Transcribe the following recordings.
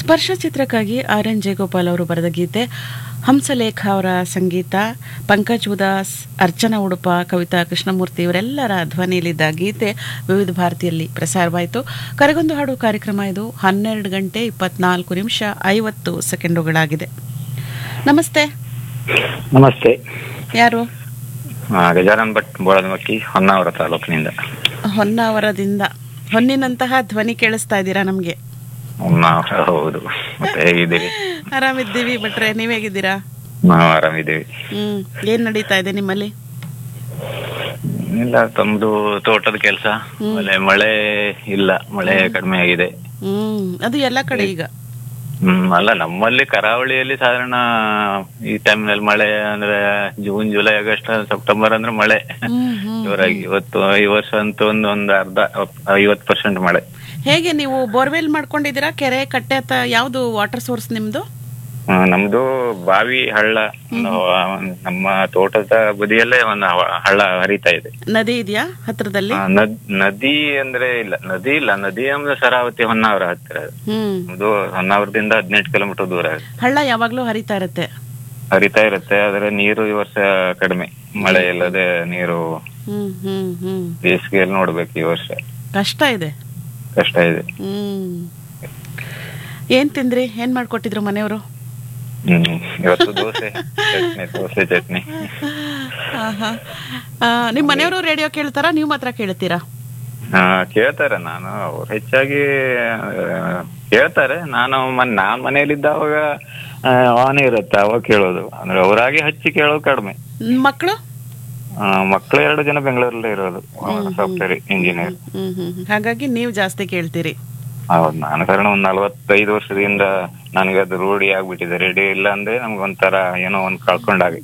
ಸ್ಪರ್ಶ ಚಿತ್ರಕ್ಕಾಗಿ R N Jayagopal ಅವರು ಬರೆದ ಗೀತೆ ಹಂಸಲೇಖ ಅವರ ಸಂಗೀತ ಪಂಕಜ್ ಉದಾಸ್ ಅರ್ಚನಾ ಉಡುಪ ಕವಿತಾ ಕೃಷ್ಣಮೂರ್ತಿ ಇವರೆಲ್ಲರ ಧ್ವನಿಯಲ್ಲಿದ್ದ ಗೀತೆ ವಿವಿಧ ಭಾರತಿಯಲ್ಲಿ ಪ್ರಸಾರವಾಯಿತು ಕರೆಗೊಂದು ಹಾಡು ಕಾರ್ಯಕ್ರಮ ಇದು ಹನ್ನೆರಡು ಗಂಟೆ ಇಪ್ಪತ್ನಾಲ್ಕು ನಿಮಿಷ ಐವತ್ತು ಸೆಕೆಂಡುಗಳಾಗಿದೆ ನಮಸ್ತೆ ನಮಸ್ತೆ ಯಾರು ಆ, ಗಜಾನನ್ ಭಟ್ ಬೋಳದಮಕ್ಕಿ ಹೊನ್ನಾವರ ತಾಲೂಕಿನಿಂದ ಹೊನ್ನಾವರದಿಂದ ಹೊನ್ನಿನಂತಹ ಧ್ವನಿ ಕೇಳಿಸ್ತಾ ಇದ್ದೀರಾ ನಮಗೆ ಹೊನ್ನಾವರ ಹೌದು ಮತ್ತೆ ಹೇಗಿದ್ದೀರಿ ಆರಾಮಿದ್ದೀವಿ ಭಟ್ರೆ ನೀವ್ ಹೇಗಿದ್ದೀರಾ ನಾವು ಆರಾಮಿದ್ದೀವಿ ಹ್ಮ್ ಏನ್ ನಡೀತಾ ಇದೆ ನಿಮ್ಮಲ್ಲಿ ಇಲ್ಲ ತಮ್ದು ತೋಟದ ಕೆಲಸ ಆಮೇಲೆ ಮಳೆ ಇಲ್ಲ ಮಳೆ ಕಡಿಮೆ ಆಗಿದೆ ಹ್ಮ್ ಅದು ಎಲ್ಲ ಕಡೆ ಈಗ ಹ್ಮ್ ಅಲ್ಲ ನಮ್ಮಲ್ಲಿ ಕರಾವಳಿಯಲ್ಲಿ ಸಾಧಾರಣ ಈ ಟೈಮ್ನಲ್ಲಿ ಮಳೆ ಅಂದ್ರೆ ಜೂನ್ ಜುಲೈ ಆಗಸ್ಟ್ ಸೆಪ್ಟೆಂಬರ್ ಅಂದ್ರೆ ಮಳೆ ಹ್ಮ್ ಹ್ಮ್ ಜೋರಾಗಿ ಇವತ್ತು ಈ ವರ್ಷ ಅಂತೂ ಒಂದು ಒಂದು ಅರ್ಧ ಐವತ್ತು ಪರ್ಸೆಂಟ್ ಮಳೆ ಹೇಗೆ ನೀವು ಬೋರ್ವೆಲ್ ಮಾಡ್ಕೊಂಡಿದ್ದೀರಾ ಕೆರೆ ಕಟ್ಟೆ ಅಥವಾ ಯಾವ್ದು ವಾಟರ್ ಸೋರ್ಸ್ ನಿಮ್ದು ಆ, ನಮ್ದು ಬಾವಿ ಹಳ್ಳ ಆ, ನಮ್ಮ ತೋಟದ ಬದಿಯಲ್ಲೇ ಒಂದು ಹವ- ಹಳ್ಳ ಹರಿತಾ ಇದೆ ನದಿ ಇದೆಯಾ ಹತ್ರದಲ್ಲಿ ಆ, ನದ್- ನದಿ ಅಂದ್ರೆ ಇಲ್ಲ ನದಿ ಇಲ್ಲ ನದಿ ಅಂದ್ರೆ ಸರಾವತಿ ಹೊನ್ನಾವರ ಹತ್ತಿರ ಅದು. ಹ್ಮ್ ನಮ್ದು ಹೊನ್ನಾವರದಿಂದ ಹದಿನೆಂಟು ಕಿಲೋಮೀಟರ್ ದೂರ ಇದೆ. ಹಳ್ಳ ಯಾವಾಗ್ಲೂ ಹರಿತಾ ಇರುತ್ತೆ ಹರಿತಾ ಇರುತ್ತೆ ಆದ್ರೆ ನೀರು ಈ ವರ್ಷ ಕಡಿಮೆ ಮಳೆ ಇಲ್ಲದೆ ನೀರು ಹ್ಮ್ ಹ್ಮ್ ಹ್ಮ್ ಬೇಸಿಗೆಯಲ್ಲಿ ನೋಡ್ಬೇಕು ಈ ವರ್ಷ ಕಷ್ಟ ಇದೆ ಕಷ್ಟ ಇದೆ ಹ್ಮ್ ಏನ್ ತಿಂದ್ರಿ ಏನ್ ಮಾಡ್ಕೊಟ್ಟಿದ್ರು ಮನೆಯವರು ಹ್ಮ್ ಇವತ್ತು ದೋಸೆ ಚಟ್ನಿ ದೋಸೆ ಚಟ್ನಿ ಆಹಾ. ಆ, ನಿಮ್ ಮನೆಯವರು ರೇಡಿಯೋ ಕೇಳ್ತಾರಾ ನೀವು ಮಾತ್ರ ಕೇಳ್ತೀರಾ ಆ, ಕೇಳ್ತಾರೆ ನಾನು ಅವ್ರು ಹೆಚ್ಚಾಗಿ ಆ, ಕೇಳ್ತಾರೆ ನಾನು ಮನ್- ನಾನ್ ಮನೆಯಲ್ಲಿದ್ದಾವಾಗ ಆನ್ ಇರುತ್ತೆ ಅವಾಗ ಕೇಳೋದು ಅಂದ್ರೆ ಅವರಾಗಿ ಹಚ್ಚಿ ಕೇಳೋದು ಕಡಿಮೆ ಮಕ್ಕಳು ಆ, ಮಕ್ಳು ಎರಡು ಜನ ಬೆಂಗಳೂರಲ್ಲೇ ಇರೋದು ಸಾಫ್ಟ್ವೇರ್ ಇಂಜಿನಿಯರ್ ಹ್ಮ್ ಹ್ಮ್ ಹ್ಮ್. ಹಾಗಾಗಿ ನೀವು ಜಾಸ್ತಿ ಕೇಳ್ತೀರಿ ಹೌದು ನಾನು ಕಾರಣ ಒಂದ್ ನಲ್ವತ್ತೈದು ವರ್ಷದಿಂದ ನನಗೆ ಅದು ರೂಢಿ ಆಗ್ಬಿಟ್ಟಿದೆ ರೆಡಿ ಇಲ್ಲ ಅಂದ್ರೆ ನಮ್ಗೊಂಥರ ಏನೋ ಒಂದ್ ಕಳ್ಕೊಂಡಾಗ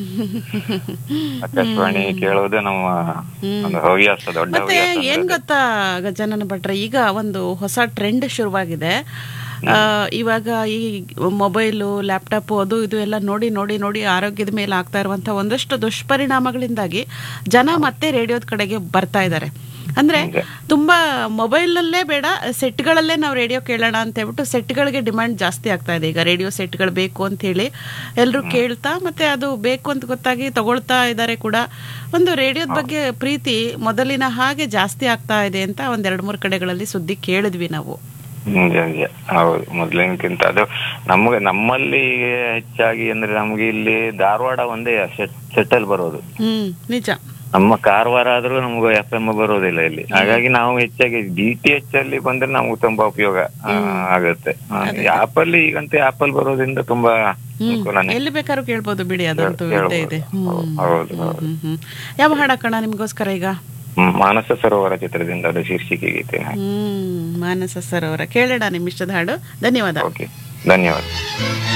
ಆಕಾಶವಾಣಿ ಕೇಳೋದು ನಮ್ಮ ಒಂದು ಹವ್ಯಾಸ ದೊಡ್ಡ ಮತ್ತೆ ಹವ್ಯಾಸ ಏನ್ ಗೊತ್ತಾ ಗಜಾನನ ಭಟ್ರೆ ಈಗ ಒಂದು ಹೊಸ ಟ್ರೆಂಡ್ ಶುರುವಾಗಿದೆ ಆ, ಇವಾಗ ಈ ಮೊಬೈಲು ಲ್ಯಾಪ್ಟಾಪ್ ಅದು ಇದು ಎಲ್ಲ ನೋಡಿ ನೋಡಿ ನೋಡಿ ಆರೋಗ್ಯದ ಮೇಲೆ ಆಗ್ತಾ ಇರುವಂತ ಒಂದಷ್ಟು ದುಷ್ಪರಿಣಾಮಗಳಿಂದಾಗಿ ಜನ ಮತ್ತೆ ರೇಡಿಯೋದ ಕಡೆಗೆ ಬರ್ತಾ ಇದ್ದಾರೆ ಅಂದ್ರೆ ತುಂಬಾ ಮೊಬೈಲ್ನಲ್ಲೇ ಬೇಡ ಸೆಟ್ಗಳಲ್ಲೇ ನಾವು ರೇಡಿಯೋ ಕೇಳೋಣ ಅಂತ ಹೇಳ್ಬಿಟ್ಟು ಸೆಟ್ಗಳಿಗೆ ಡಿಮ್ಯಾಂಡ್ ಜಾಸ್ತಿ ಆಗ್ತಾ ಇದೆ ಈಗ ರೇಡಿಯೋ ಸೆಟ್ಗಳು ಬೇಕು ಅಂತ ಹೇಳಿ ಎಲ್ಲರೂ ಕೇಳ್ತಾ ಮತ್ತೆ ಅದು ಬೇಕು ಅಂತ ಗೊತ್ತಾಗಿ ತಗೊಳ್ತಾ ಇದ್ದಾರೆ ಕೂಡ ಒಂದು ರೇಡಿಯೋದ ಬಗ್ಗೆ ಪ್ರೀತಿ ಮೊದಲಿನ ಹಾಗೆ ಜಾಸ್ತಿ ಆಗ್ತಾ ಇದೆ ಅಂತ ಒಂದ್ ಎರಡ್ ಮೂರು ಕಡೆಗಳಲ್ಲಿ ಸುದ್ದಿ ಕೇಳಿದ್ವಿ ನಾವು ನಿಜ ನಿಜ ಹೌದು ಮೊದ್ಲಿನಕ್ಕಿಂತ ಅದು ನಮ್ಗೆ ನಮ್ಮಲ್ಲಿ ಹೆಚ್ಚಾಗಿ ಅಂದ್ರೆ ನಮ್ಗೆ ಇಲ್ಲಿ ಧಾರವಾಡ ಒಂದೇ ಸೆಟಲ್ ಬರೋದು ಹ್ಮ್ ನಿಜ ನಮ್ಮ ಕಾರವಾರ ಆದ್ರೂ ನಮ್ಗೆ ಎಫ್ ಎಂ ಬರೋದಿಲ್ಲ ಇಲ್ಲಿ ಹಾಗಾಗಿ ನಾವು ಹೆಚ್ಚಾಗಿ ಡಿ ಟಿ ಎಚ್ ಅಲ್ಲಿ ಬಂದ್ರೆ ನಮ್ಗೆ ತುಂಬಾ ಉಪಯೋಗ ಆ, ಆಗುತ್ತೆ ಆಪಲ್ ಈಗಂತೂ ಆಪಲ್ ಬರೋದ್ರಿಂದ ತುಂಬಾ ಅನುಕೂಲನೇ ಎಲ್ಲಿ ಬೇಕಾದ್ರೂ ಕೇಳ್ಬೋದು ಬಿಡಿ ಅದಂತೂ ಇದ್ದೇ ಇದೆ ಹ್ಮ್ ಹೌದು ಹ್ಮ್, ಹ್ಮ್ ಹ್ಮ್ ಯಾವ ಹಾಡಕ್ಕಣ ನಿಮ್ಗೋಸ್ಕರ ಈಗ ಹ್ಮ್, ಮಾನಸ ಸರೋವರ ಚಿತ್ರದಿಂದ ಅದು ಶೀರ್ಷಿಕೆ ಗೀತೆ ಹ್ಮ್ ಮಾನಸ ಸರೋವರ ಕೇಳೋಣ ನಿಮ್ ಇಷ್ಟದ ಹಾಡು ಧನ್ಯವಾದ ಓಕೆ ಧನ್ಯವಾದ